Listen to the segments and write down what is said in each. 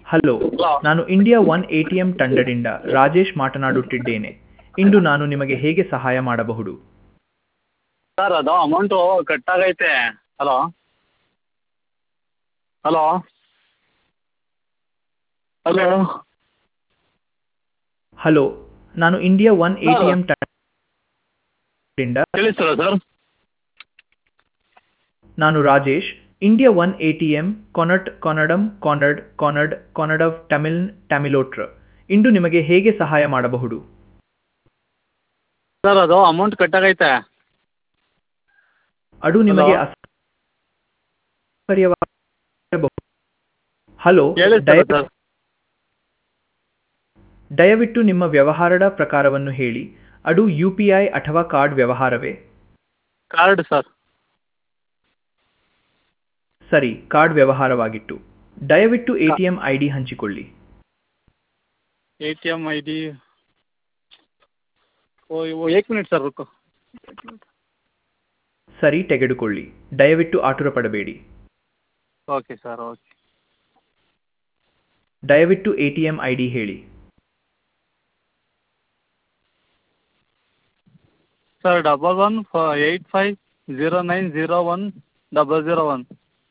Hello ನಾನು India one A T M ತಂಡದಿಂದ ರಾಜೇಶ್ ಮಾತನಾಡುತ್ತಿದ್ದೇನೆ ಇಂದು ನಾನು ನಿಮಗೆ ಹೇಗೆ ಸಹಾಯ ಮಾಡಬಹುದು ಸರ್ ಅದು ಅಮೌಂಟು ಕಟ್ ಆಗೈತೆ ಹಲೋ ಹಲೋ ಹಲೋ ಹಲೋ ನಾನು India one A T M ತಂಡದಿಂದ ಕೇಳಿಸ್ತಲ್ಲ ಸರ್ ನಾನು Rajesh India one A T M ಕೊನಟ್ ಕೊನಡಂ ಕೊನಡ್ ಕೊನಡ್ ಕೊನಡವ್ ತಮಿಳ್ ತಮಿಳೋಟ್ರ್ ಇಂದು ನಿಮಗೆ ಹೇಗೆ ಸಹಾಯ ಮಾಡಬಹುದು ಸರ್ ಅದು ಅಮೌಂಟ್ ಕಟ್ ಆಗೈತೆ ಅದು ನಿಮಗೆ Hello? ಅಸೌಕರ್ಯವಾಗಿರಬಹುದು ಹಲೋ ಕೇಳಿಸ್ತಲ್ಲ ಸರ್ ದಯವಿಟ್ಟು ನಿಮ್ಮ ವ್ಯವಹಾರದ ಪ್ರಕಾರವನ್ನು ಹೇಳಿ ಅದು ಯು ಪಿ ಐ ಅಥವಾ ಕಾರ್ಡ್ ವ್ಯವಹಾರವೇ ಕಾರ್ಡ್ ಸರ್ ಸರಿ ಕಾರ್ಡ್ ವ್ಯವಹಾರವಾಗಿತ್ತು ದಯವಿಟ್ಟು A T M I D ಹಂಚಿಕೊಳ್ಳಿ A T M I D वो वो एक मिनट सर रुको ಸರಿ ತೆಗೆದುಕೊಳ್ಳಿ ದಯವಿಟ್ಟು ಆತುರಪಡಬೇಡಿ ಓಕೆ ಸರ್ ಓಕೆ ದಯವಿಟ್ಟು A T M I D ಹೇಳಿ sir double one eight five zero nine zero one double zero one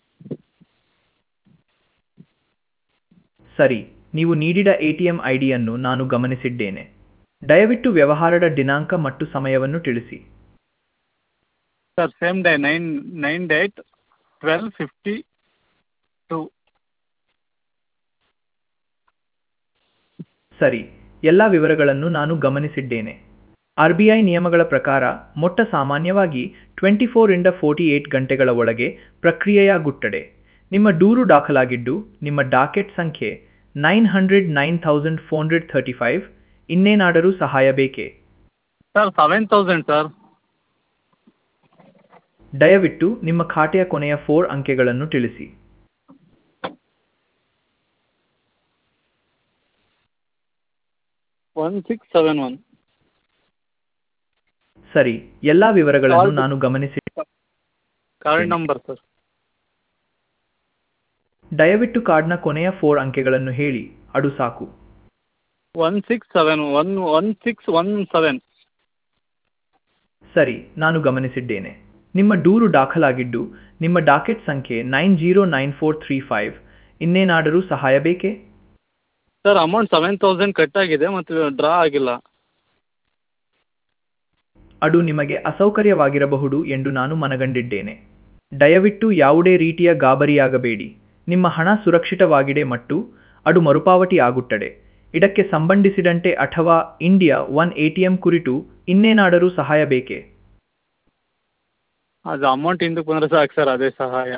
ಸರಿ ನೀವು ನೀಡಿದ ಎ ಟಿ ಎಂ ಐ ಡಿಯನ್ನು ನಾನು ಗಮನಿಸಿದ್ದೇನೆ ದಯವಿಟ್ಟು ವ್ಯವಹಾರದ ದಿನಾಂಕ ಮತ್ತು ಸಮಯವನ್ನು ತಿಳಿಸಿ sir same day nine nine date twelve fifty two ಸರಿ ಎಲ್ಲ ವಿವರಗಳನ್ನು ನಾನು ಗಮನಿಸಿದ್ದೇನೆ ಆರ್ ಬಿ ಐ ನಿಯಮಗಳ ಪ್ರಕಾರ ಮೊಟ್ಟ ಸಾಮಾನ್ಯವಾಗಿ ಟ್ವೆಂಟಿ ಫೋರಿಂದ ಫೋರ್ಟಿ ಏಟ್ ಗಂಟೆಗಳ ಒಳಗೆ ಪ್ರಕ್ರಿಯೆಯಾಗುತ್ತದೆ ನಿಮ್ಮ ದೂರು ದಾಖಲಾಗಿದ್ದು ನಿಮ್ಮ ಡಾಕೆಟ್ ಸಂಖ್ಯೆ nine hundred nine thousand four hundred thirty five ಇನ್ನೇನಾದರೂ ಸಹಾಯ ಬೇಕೇ ಸರ್ ಸೆವೆನ್ ತೌಸಂಡ್ ಸರ್ ದಯವಿಟ್ಟು ನಿಮ್ಮ ಖಾತೆಯ ಕೊನೆಯ ಫೋರ್ ಅಂಕೆಗಳನ್ನು ತಿಳಿಸಿ ಒನ್ ಸಿಕ್ಸ್ ಸೆವೆನ್ ಒನ್ ಸರಿ ಎಲ್ಲ ವಿವರಗಳನ್ನು Call- ನಾನು ಗಮನಿಸಿ ಕಾರ್ಡ್ ನಂಬರ್ ಸರ್ ದಯವಿಟ್ಟು ಕಾರ್ಡ್ನ ಕೊನೆಯ ಫೋರ್ ಅಂಕೆಗಳನ್ನು ಹೇಳಿ ಅದು ಸಾಕು one six seven one one six one seven ಸರಿ ನಾನು ಗಮನಿಸಿದ್ದೇನೆ ನಿಮ್ಮ ದೂರು ದಾಖಲಾಗಿದ್ದು ನಿಮ್ಮ ಡಾಕೆಟ್ ಸಂಖ್ಯೆ nine zero nine four three five ಇನ್ನೇನಾದರೂ ಸಹಾಯ ಬೇಕೇ sir amount seven thousand cut ಆಗಿದೆ ಮತ್ತು ಡ್ರಾ ಆಗಿಲ್ಲ ಅದು ನಿಮಗೆ ಅಸೌಕರ್ಯವಾಗಿರಬಹುದು ಎಂದು ನಾನು ಮನಗಂಡಿದ್ದೇನೆ ದಯವಿಟ್ಟು ಯಾವುದೇ ರೀತಿಯ ಗಾಬರಿಯಾಗಬೇಡಿ ನಿಮ್ಮ ಹಣ ಸುರಕ್ಷಿತವಾಗಿದೆ ಮತ್ತು ಅದು ಮರುಪಾವತಿ ಆಗುತ್ತದೆ ಇದಕ್ಕೆ ಸಂಬಂಧಿಸಿದಂತೆ ಅಥವಾ India one A T M ಕುರಿತು ಇನ್ನೇನಾದರೂ ಸಹಾಯ ಬೇಕೇ ಅದು ಅಮೌಂಟ್ ಹಿಂದಕ್ಕೆ ಬಂದರೆ ಸಾಕು ಸರ್ ಅದೇ ಸಹಾಯ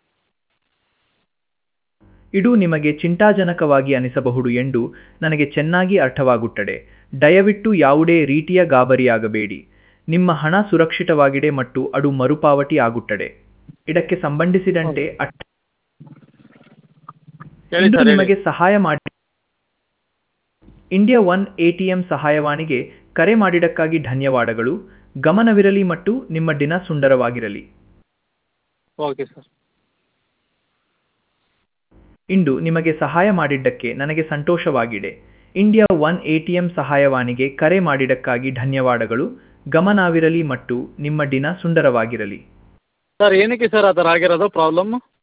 ಇದು ನಿಮಗೆ ಚಿಂತಾಜನಕವಾಗಿ ಅನಿಸಬಹುದು ಎಂದು ನನಗೆ ಚೆನ್ನಾಗಿ ಅರ್ಥವಾಗುತ್ತದೆ ದಯವಿಟ್ಟು ಯಾವುದೇ ರೀತಿಯ ಗಾಬರಿಯಾಗಬೇಡಿ ನಿಮ್ಮ ಹಣ ಸುರಕ್ಷಿತವಾಗಿದೆ ಮತ್ತು ಅದು ಮರುಪಾವತಿ ಆಗುತ್ತದೆ ಇದಕ್ಕೆ ಸಂಬಂಧಿಸಿದಂತೆ ಅಟ್- ಹೇಳಿ ಇಂದು ಸರ್ ನಿಮಗೆ ಸಹಾಯ ಮಾಡಿ ಇಂಡಿಯಾ ಒನ್ ಎಟಿಎಂ ಸಹಾಯವಾಣಿಗೆ ಕರೆ ಮಾಡಿದ್ದಕ್ಕಾಗಿ ಧನ್ಯವಾದಗಳು ಗಮನವಿರಲಿ ಮತ್ತು ನಿಮ್ಮ ದಿನ ಸುಂದರವಾಗಿರಲಿ ಓಕೆ ಸರ್ ಇಂದು ನಿಮಗೆ ಸಹಾಯ ಮಾಡಿದ್ದಕ್ಕೆ ನನಗೆ ಸಂತೋಷವಾಗಿದೆ ಇಂಡಿಯಾ ಒನ್ ಎಟಿಎಂ ಸಹಾಯವಾಣಿಗೆ ಕರೆ ಮಾಡಿದ್ದಕ್ಕಾಗಿ ಧನ್ಯವಾದಗಳು ಗಮನವಿರಲಿ ಮತ್ತು ನಿಮ್ಮ ದಿನ ಸುಂದರವಾಗಿರಲಿ ಸರ್ ಏನಕ್ಕೆ ಸರ್ ಆ ಥರ ಆಗಿರೋದು ಪ್ರಾಬ್ಲಮ್ಮು